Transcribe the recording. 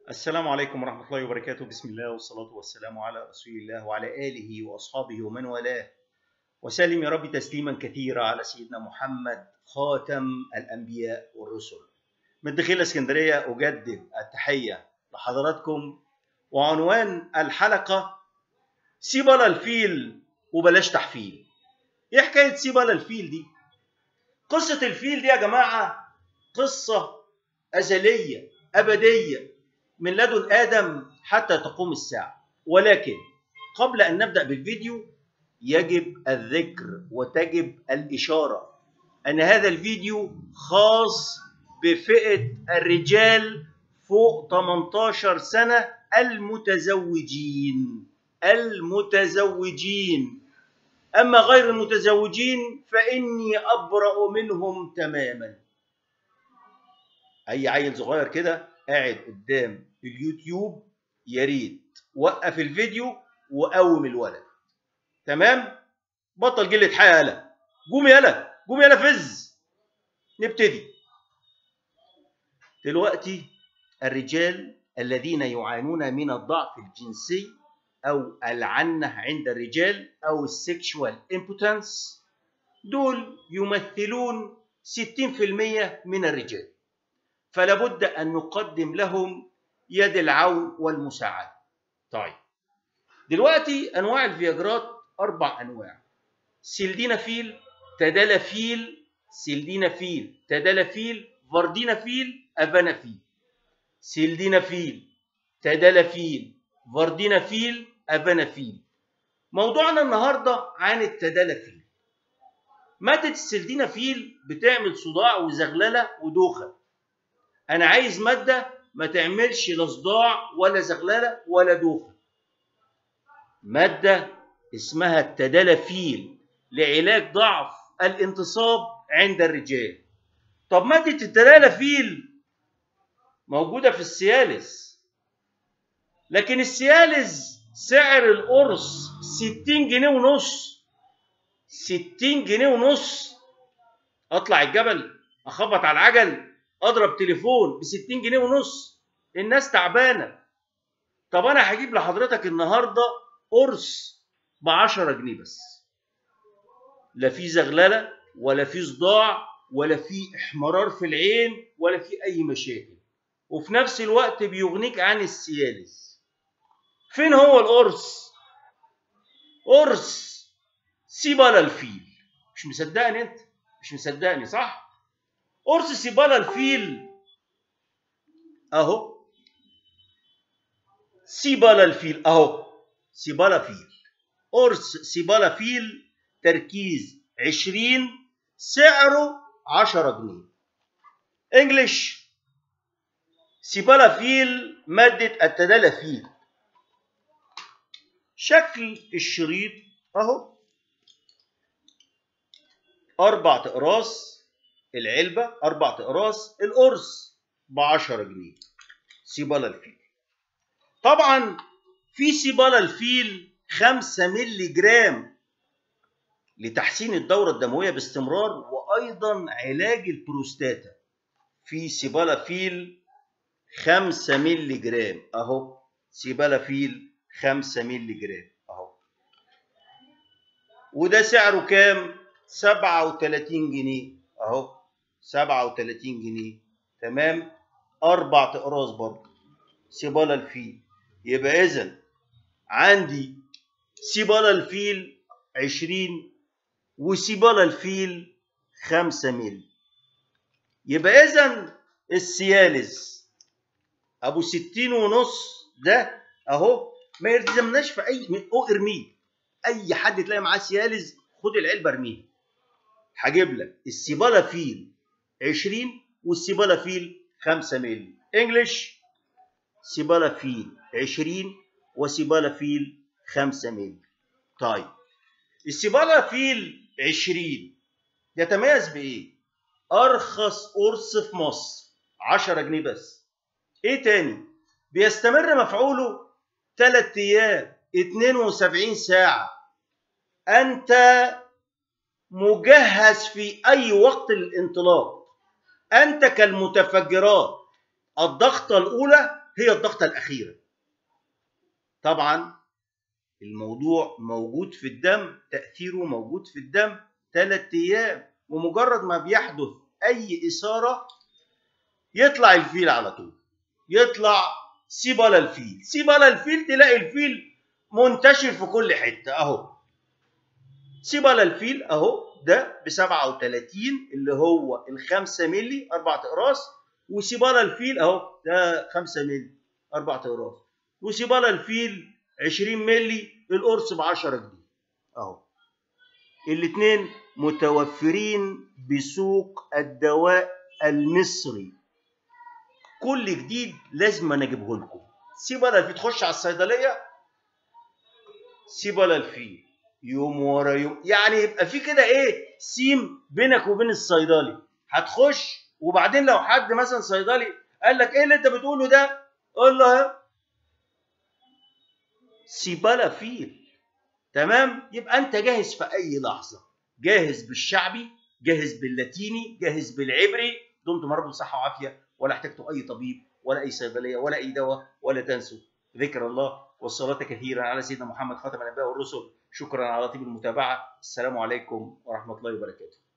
السلام عليكم ورحمة الله وبركاته بسم الله والصلاة والسلام على رسول الله وعلى آله وأصحابه ومن والاه وسلم يا رب تسليما كثيرا على سيدنا محمد خاتم الأنبياء والرسل من داخل اسكندرية أجدد التحية لحضراتكم وعنوان الحلقة سيبلا الفيل وبلاش تحفيل ايه حكاية سيبلا الفيل دي قصة الفيل دي يا جماعة قصة أزلية أبدية من لدن آدم حتى تقوم الساعة ولكن قبل أن نبدأ بالفيديو يجب الذكر وتجب الإشارة أن هذا الفيديو خاص بفئة الرجال فوق 18 سنة المتزوجين المتزوجين أما غير المتزوجين فإني أبرأ منهم تماما أي عيل صغير كده قاعد قدام اليوتيوب يا ريت وقف الفيديو وقوم الولد تمام بطل جلة حياة يالا قوم يالا قوم يالا فز نبتدي دلوقتي الرجال الذين يعانون من الضعف الجنسي او العنه عند الرجال او السكشوال امبوتنس دول يمثلون 60% من الرجال فلا بد ان نقدم لهم يد العون والمساعده طيب دلوقتي انواع الفياجرات اربع انواع سيلدينافيل تدالافيل سيلدينافيل تدالافيل فاردينافيل افانافيل سيلدينافيل تدالافيل فاردينافيل افانافيل موضوعنا النهارده عن التدالافيل مادة السيلدينافيل بتعمل صداع وزغللة ودوخة أنا عايز مادة ما تعملش لا صداع ولا زغللة ولا دوخة مادة اسمها التدالافيل لعلاج ضعف الانتصاب عند الرجال طب مادة التدالافيل موجودة في السيالس لكن السيالس سعر القرص 60 جنيه ونص 60 جنيه ونص اطلع الجبل اخبط على العجل اضرب تليفون ب 60 جنيه ونص الناس تعبانه طب انا هجيب لحضرتك النهارده قرص ب 10 جنيه بس لا في زغلله ولا في صداع ولا في احمرار في العين ولا في اي مشاكل وفي نفس الوقت بيغنيك عن السيالس فين هو القرص قرص سيبالا الفيل مش مصدقني انت مش مصدقني صح قرص سيبالا الفيل اهو سيبالا الفيل اهو سيبالا فيل قرص سيبالا فيل تركيز 20 سعره 10 جنيه انجلش سيبالا فيل مادة التدالافيل شكل الشريط اهو اربع اقراص العلبة اربع اقراص القرص ب 10 جنيه سيبالا الفيل طبعا في سيبالا الفيل 5 مللي جرام لتحسين الدورة الدموية باستمرار وأيضا علاج البروستاتا في سيبالا فيل 5 مللي جرام أهو سيبالا فيل 5 مللي جرام أهو وده سعره كام؟ 37 جنيه أهو 37 جنيه تمام أربع أقراص برضه سيبالا الفيل يبقى إذا عندي سيبالا الفيل 20 وسيبالا الفيل 5 مللي يبقى إذا السيالز أبو 60 ونص ده أهو ما يلزمناش في أي أو ارميه أي حد تلاقي معاه سيالز خد العلبة ارميها هجيب لك السيبالا فيل 20 والسيبالا فيل 5 مللي انجلش سيبالا فيل 20 وسيبالا فيل 5 مللي طيب السيبالا فيل 20 يتميز بايه ارخص قرص في مصر 10 جنيه بس ايه تاني بيستمر مفعوله 3 ايام 72 ساعه انت مجهز في اي وقت للانطلاق انت كالمتفجرات الضغطه الاولى هي الضغطه الاخيره طبعا الموضوع موجود في الدم تاثيره موجود في الدم ثلاث ايام ومجرد ما بيحدث اي اثاره يطلع الفيل على طول يطلع سيبالا الفيل سيبالا الفيل تلاقي الفيل منتشر في كل حته اهو سيبالا الفيل اهو ده ب 37 اللي هو ال 5 مللي اربع اقراص وسيبالا الفيل اهو ده 5 مللي اربع اقراص وسيبالا الفيل 20 مللي القرص ب 10 جنيه اهو الاثنين متوفرين بسوق الدواء المصري كل جديد لازم انا اجيبه لكم سيبالا الفيل تخش على الصيدليه سيبالا الفيل يوم ورا يوم يعني يبقى في كده ايه سيم بينك وبين الصيدلي هتخش وبعدين لو حد مثلا صيدلي قال لك ايه اللي انت بتقوله ده قول له سيبالا فيل تمام يبقى انت جاهز في اي لحظه جاهز بالشعبي جاهز باللاتيني جاهز بالعبري دمتم رب صحه وعافيه ولا احتجتم اي طبيب ولا اي صيدليه ولا اي دواء ولا تنسوا ذكر الله والصلاه كثيرا على سيدنا محمد خاتم الانبياء والرسل شكرا على طيب المتابعه السلام عليكم ورحمه الله وبركاته